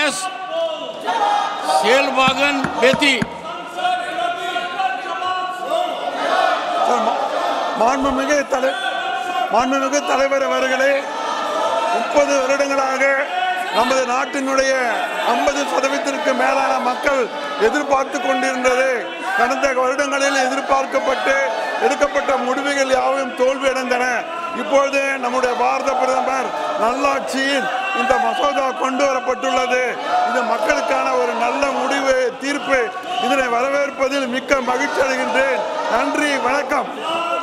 பிரகாஷ் சேல்வாகன் பேத்தி சார், மா- மாண்புமிகு தலை மாண்புமிகு தலைவர் அவர்களே முப்பது வருடங்களாக நமது நாட்டினுடைய ஐம்பது சதவீதத்திற்கு மேலான மக்கள் எதிர்பார்த்து கொண்டிருந்தது கடந்த வருடங்களில் எதிர்பார்க்கப்பட்டு எடுக்கப்பட்ட முடிவுகள் யாவும் தோல்வியடைந்தன இப்பொழுது நம்முடைய பாரத பிரதமர் நல்லாட்சியில் இந்த மசோதா கொண்டு வரப்பட்டுள்ளது இது மக்களுக்கான ஒரு நல்ல முடிவு தீர்ப்பு இதனை வரவேற்பதில் மிக்க மகிழ்ச்சி அடைகின்றேன் நன்றி வணக்கம்